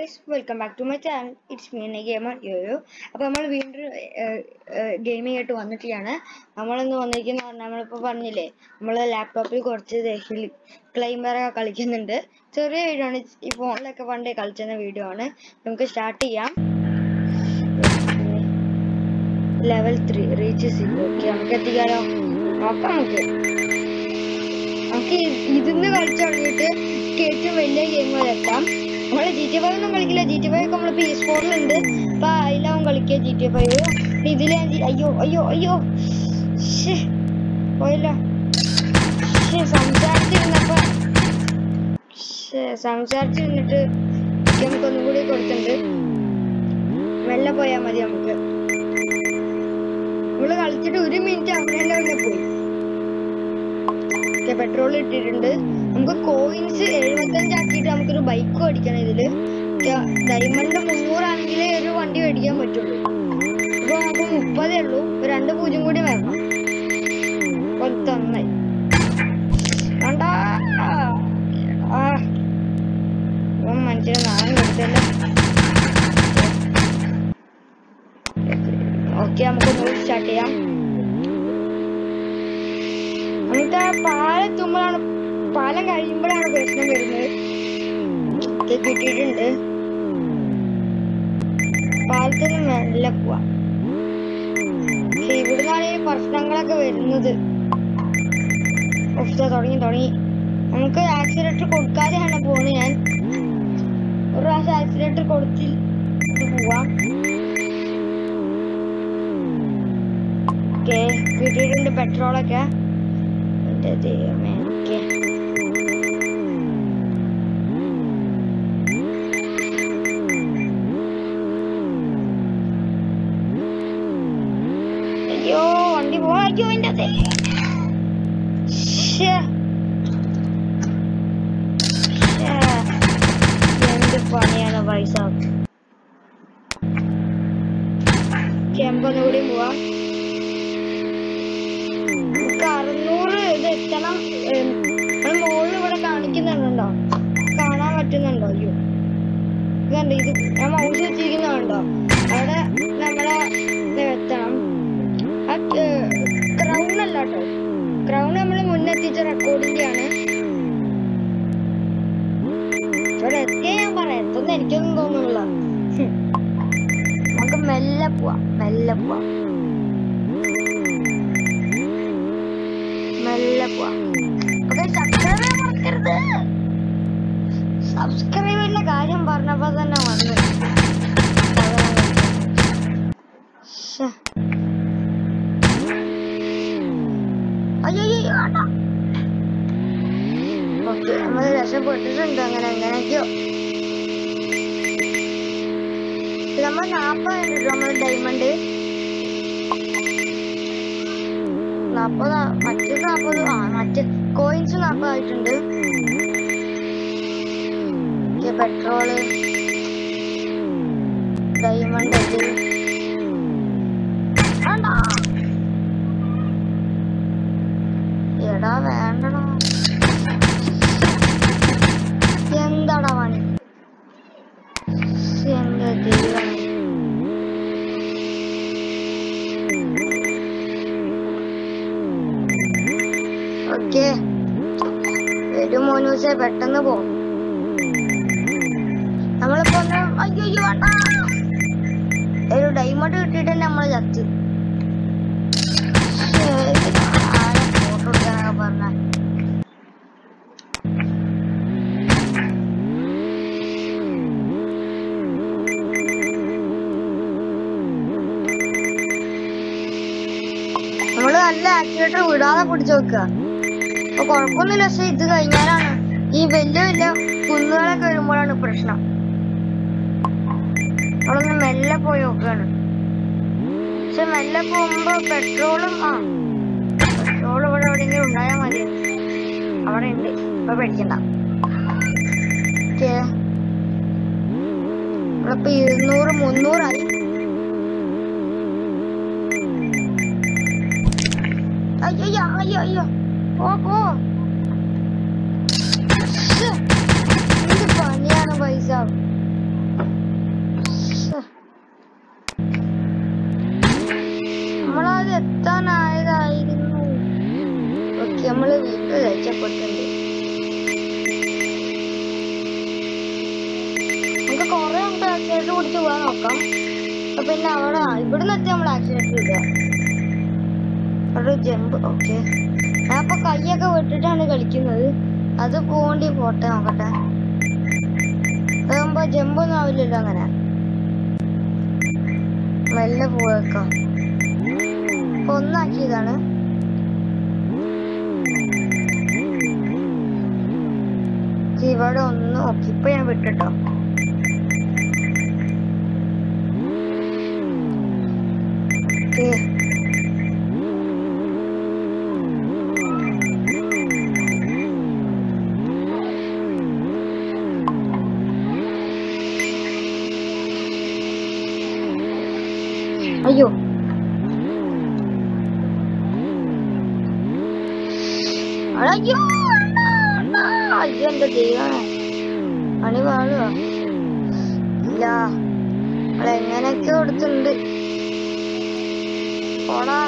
Guys welcome back to my channel it's me a gamer yo yo അപ്പോൾ നമ്മൾ വീണ്ടും gaming ആയിട്ട് വന്നിട്ടാണ് നമ്മളിന്ന് വന്നിരിക്കുന്ന പറഞ്ഞാൽ നമ്മളിപ്പോൾ പറഞ്ഞില്ലേ നമ്മൾ ലാപ്ടോപ്പിൽ കുറച്ച് ക്ലൈംബറൊക്കെ കളിക്കുന്നുണ്ട് ചെറിയ വീഡിയോ ആണ് ഈ ഫോണിലൊക്കെ പണ്ടേ കളിച്ചിരുന്ന വീഡിയോ ആണ് നമുക്ക് സ്റ്റാർട്ട് ചെയ്യാം ലെവൽ ത്രീ റീച്ച് സി ഓക്കെ നമുക്ക് എത്തിക്കാലോ നോക്കാം നമുക്ക് നമുക്ക് ഇതിന്ന് കളിച്ചു തുടങ്ങിയിട്ട് ഏറ്റവും വലിയ ഗെയിമുകൾ എത്താം നമ്മള് ജി ടി ഫൈവ് ഒന്നും കളിക്കില്ല ജി ടി ഫൈവ് ഒക്കെ നമ്മള് പി എസ് ഫോറിലുണ്ട് അപ്പൊ അതിലാവും കളിക്കുക ജി ടി ഫൈവ് ഇതില് ഞാൻ ജി- അയ്യോ അയ്യോ അയ്യോ ശ്ശേ, പോയല്ലോ ശ്ശേ, സംസാരിച്ചിരുന്നപ്പോ ശ്ശേ, സംസാരിച്ചിരുന്നിട്ട് നമുക്ക് ഒന്നും കൂടി കൊടുത്തിട്ടുണ്ട് മെല്ലെ പോയാ മതി നമുക്ക് നമ്മള് കളിച്ചിട്ട് ഒരു മിനിറ്റ് അങ്ങനെ തന്നെ പോയി പെട്രോൾ ഇട്ടിട്ടുണ്ട് നമുക്ക് കോയിൻസ് എഴുപത്തഞ്ച് ആക്കിയിട്ട് നമുക്കൊരു ബൈക്ക് മേടിക്കണം ഇതില് ഡയമണ്ട് മുന്നൂറാണെങ്കിൽ ഒരു വണ്ടി മേടിക്കാൻ പറ്റുള്ളൂ ഇപ്പൊ നമുക്ക് മുപ്പതേ ഉള്ളൂ ഒരു രണ്ട് പൂജ്യം കൂടി വരണം പത്തൊന്നായി വേണ്ട ആ ഇവൻ മനുഷ്യനെ നാളെ എടുത്തല്ലോ ഓക്കെ നമുക്ക് സ്റ്റാർട്ട് ചെയ്യാം നമുക്ക് ആ പാലെത്തുമ്പോഴാണ് പാലം കഴിയുമ്പോഴാണ് പ്രശ്നം വരുന്നത് ഇത് കിട്ടിയിട്ടുണ്ട് പാലത്തിൽ നിന്ന് മെല്ലെ പോവാം പക്ഷെ ഇവിടുന്നാണ് ഈ പ്രശ്നങ്ങളൊക്കെ വരുന്നത് ഉഫ്, ദാ തുടങ്ങി തുടങ്ങി നമുക്ക് ആക്സിലേറ്റർ കൊടുക്കാതെയാണ് പോകുന്നത് ഞാൻ ഒരു പ്രാവശ്യം ആക്സിലേറ്റർ കൊടുത്ത് പോവാം ഓക്കെ കിട്ടിയിട്ടുണ്ട് പെട്രോളൊക്കെ എന്റെ ദൈവമേ ഓക്കെ അയ്യോ വണ്ടി പോവാ അയ്യോ എന്റെ ദൈവമേ. ശ്ശേ. ശ്ശേ. എന്ത് പണിയാണ് പൈസ ചെമ്പൊന്നുകൂടി പോവാ നമുക്ക് അറുന്നൂറ് ഇത് എത്തണം നമ്മൾ മുകളിൽ ഇവിടെ കാണിക്കുന്നുണ്ടോ കാണാൻ പറ്റുന്നുണ്ടോ അയ്യോ ഇത് കണ്ടോ ഇത് ഞാൻ മൗസ് വെച്ചിരിക്കുന്നുണ്ടോ അവിടെ നമ്മളെ ഇത് എത്തണം ആ ക്രൗൺ അല്ല കേട്ടോ ക്രൗൺ നമ്മൾ മുന്നെത്തിച്ച റെക്കോർഡിന്റെ ആണ് ഇവിടെ എത്തിയ ഞാൻ പറയാം എത്തുന്ന എനിക്കൊന്നും തോന്നുന്നില്ല ഹും. നമുക്ക് മെല്ലെ പോവാം മെല്ലെ പോവാം മെല്ലെ പോവാം ഓക്കെ സബ്സ്ക്രൈബ് ചെയ്യാൻ മറക്കരുത് സബ്സ്ക്രൈബിന്റെ കാര്യം പറഞ്ഞപ്പോ തന്നെ വന്നു ശ്ശെ. അയ്യോ അയ്യോ, വേണ്ട ഓക്കെ നമ്മൾ രക്ഷപ്പെട്ടിട്ടുണ്ട് അങ്ങനെ എങ്ങനെയൊക്കെയോ നമ്മൾ നാപ്പത് കണ്ടിട്ടോ നമ്മൾ ഡയമണ്ട് നാപ്പത് മറ്റേ നാപ്പത് ആ മറ്റേ കോയിൻസ് നാപ്പതായിട്ടുണ്ട് പെട്രോള് ഡയമണ്ട് അത് വേണ്ട. എടാ വേണ്ടടാ എന്താടാ പണി എന്താ ദൈവം ഓക്കെ ഒരു മൂന്ന് ദിവസം പെട്ടെന്ന് പോകും നമ്മളിപ്പോ ഒന്ന് അയ്യോ അയ്യോ വേണ്ട ഒരു ഡയമണ്ട് കിട്ടിയിട്ട് നമ്മൾ ചത്ത് ശ്ശേ, ഇതിനാണ് ആരെ ഫോട്ടോ എടുക്കാനൊക്കെ പറഞ്ഞ നമ്മള് നല്ല ആക്സിലേറ്റർ വിടാതെ പിടിച്ചു വെക്കുക അപ്പൊ കുഴപ്പമൊന്നുമില്ല പക്ഷെ ഇത് കഴിഞ്ഞാലാണ് ഈ വലിയ വലിയ കുന്നുകളൊക്കെ വരുമ്പോഴാണ് പ്രശ്നം നമ്മളൊന്ന് മെല്ലെ പോയി നോക്കുകയാണ് പക്ഷെ മെല്ലെ പോകുമ്പോ പെട്രോളും ആ പെട്രോൾ ഇവിടെ എവിടെയെങ്കിലും ഉണ്ടായാൽ മതി അവിടെ ഉണ്ട് ഇപ്പൊ പേടിക്കണ്ട ഓക്കേ. നമ്മളിപ്പോ ഇരുന്നൂറ് മുന്നൂറായി അയ്യോ അയ്യോ അയ്യോ പോ പോ ശ്ശെ, എന്ത് പണിയാണ് പൈസ എത്താനായതായിരുന്നു ഓക്കെ നമ്മള് വീണ്ടും രക്ഷപ്പെട്ടുണ്ട് നമുക്ക് കൊറേ നമുക്ക് ആക്സിഡന്റ് പിടിച്ച് പോകാൻ നോക്കാം അപ്പൊ പിന്നെ അവിടെ ഇവിടുന്ന് എത്തി നമ്മൾ ആക്സിഡന്റ് ഇടുക അവിടെ ജമ്പ് ഓക്കെ ഞാൻ ഇപ്പൊ കൈയൊക്കെ വിട്ടിട്ടാണ് കളിക്കുന്നത് അത് പോണ്ടി പോട്ടെ നോക്കട്ടെ അതാകുമ്പോ ജമ്പൊന്നും ആവില്ലല്ലോ അങ്ങനെ മെല്ലെ പോയേക്കാം ഇപ്പൊ ഒന്നാക്കിയതാണ് ഇവിടെ ഒന്ന് ഓക്കെ ഇപ്പൊ ഞാൻ വിട്ടിട്ടോ ഓക്കെ അയ്യോ അയ്യോ അണ്ണാ, അണ്ണാ. അയ്യോ എന്താ ദൈവമേ പണി പാടുക ഇല്ല എങ്ങനെയൊക്കെ കൊടുത്തിട്ടുണ്ട് പോടാ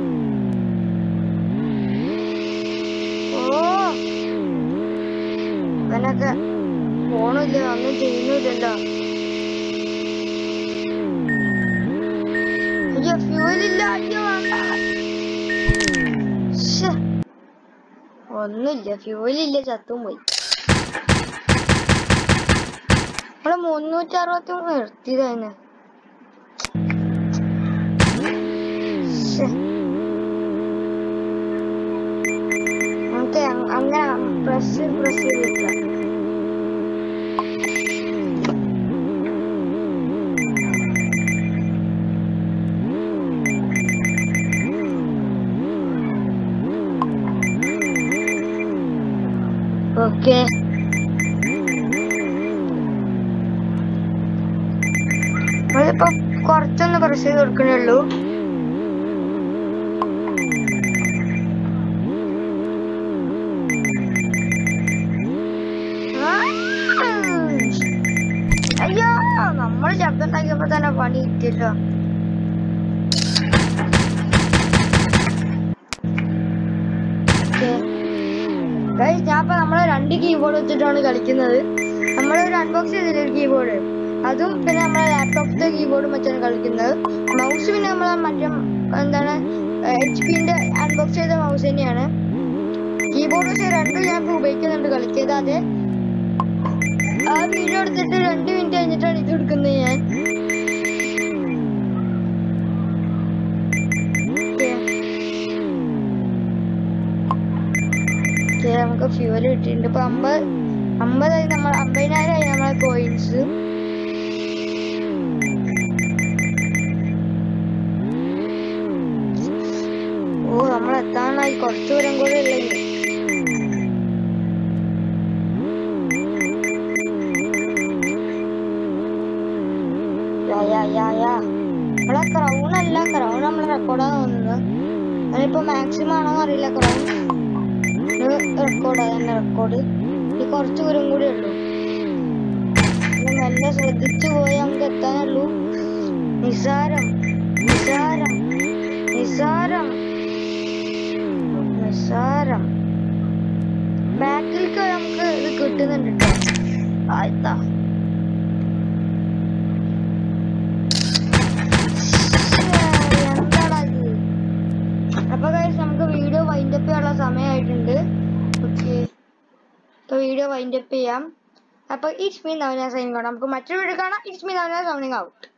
ഓ ഇവനൊക്കെ പോണില്ല ഒന്നും ചെയ്യുന്നില്ലല്ലോ അയ്യോ ഫ്യൂലില്ല അയ്യോ വേണ്ട ശ്ശെ. ഒന്നുമില്ല ഫ്യൂലില്ല ചത്തും പോയി നമ്മള് മുന്നൂറ്റി അറുപത്തി മൂന്ന് നിർത്തിയതായിരുന്നു ശ്ശെ. നമുക്ക് അങ്- അങ്ങനെ പ്രസ് പ്രസ് ചെയ്തില്ല ഓക്കെ നമ്മളിപ്പോ കുറച്ചൊന്ന് പ്രസ് ചെയ്ത് കൊടുക്കണേ ഉള്ളൂ ആ! അയ്യോ നമ്മൾ ശബ്ദം ഉണ്ടാക്കിയപ്പോ തന്നെ പണി കിട്ടിയല്ലോ ഗൈസ് ഞാൻ ഇപ്പൊ നമ്മള് രണ്ട് കീബോർഡ് വെച്ചിട്ടാണ് കളിക്കുന്നത് നമ്മൾ ഒരു അൺബോക്സ് ചെയ്തില്ല ഒരു കീബോർഡ് അതും പിന്നെ നമ്മളെ ലാപ്ടോപ്പിന്റെ കീബോർഡും വെച്ചാണ് കളിക്കുന്നത് മൗസ് പിന്നെ നമ്മളെ മറ്റേ എന്താണ് എച്ച് പിന്റെ അൺബോക്സ് ചെയ്ത മൗസ് തന്നെയാണ് കീബോർഡ് പക്ഷെ രണ്ടും ഞാൻ ഇപ്പൊ ഉപയോഗിക്കുന്നുണ്ട് കളിക്കുന്നത് അതെ ആ വീഡിയോ എടുത്തിട്ട് രണ്ട് മിനിറ്റ് കഴിഞ്ഞിട്ടാണ് ഇത് എടുക്കുന്നത് ഞാൻ Okay. Okay, നമുക്ക് ഫ്യൂവൽ കിട്ടിയിട്ടുണ്ട് ഇപ്പൊ അമ്പത് അമ്പതായി നമ്മൾ അമ്പതിനായിരമായി നമ്മളെ കോയിൻസ് ഓ നമ്മൾ എത്താനായി കുറച്ചു ദൂരം കൂടെ ഉള്ളത് യാ യാ യാ യാ നമ്മളെ ക്രൗൺ അല്ല ക്രൗൺ നമ്മൾ റെക്കോർഡാന്ന് തോന്നുന്നു അതിനിപ്പോ മാക്സിമം ആണോന്ന് അറിയില്ല ക്രൗൺ റെക്കോർഡ് അതന്നെ റെക്കോർഡ് ഈ കുറച്ച് ദൂരം കൂടി ഉള്ളൂ ഒന്ന് മെല്ലെ ശ്രദ്ധിച്ചു പോയാൽ നമുക്ക് എത്താനുള്ളൂ നിസാരം നിസാരം നിസാരം നിസാരം ബാക്കിലേക്ക് നമുക്ക് ഇത് കിട്ടുന്നുണ്ട് കേട്ടോ ആയിത്താ എന്താണത് അപ്പൊ guys നമുക്ക് വീഡിയോ വൈൻഡപ്പ് ചെയ്യാനുള്ള സമയമായിട്ടുണ്ട് ഓക്കെ അപ്പൊ വീഡിയോ വൈൻഡപ്പ് ചെയ്യാം അപ്പൊ it's me Navana signing out നമുക്ക് മറ്റൊരു വീഡിയോ കാണാം it's me Navana signing out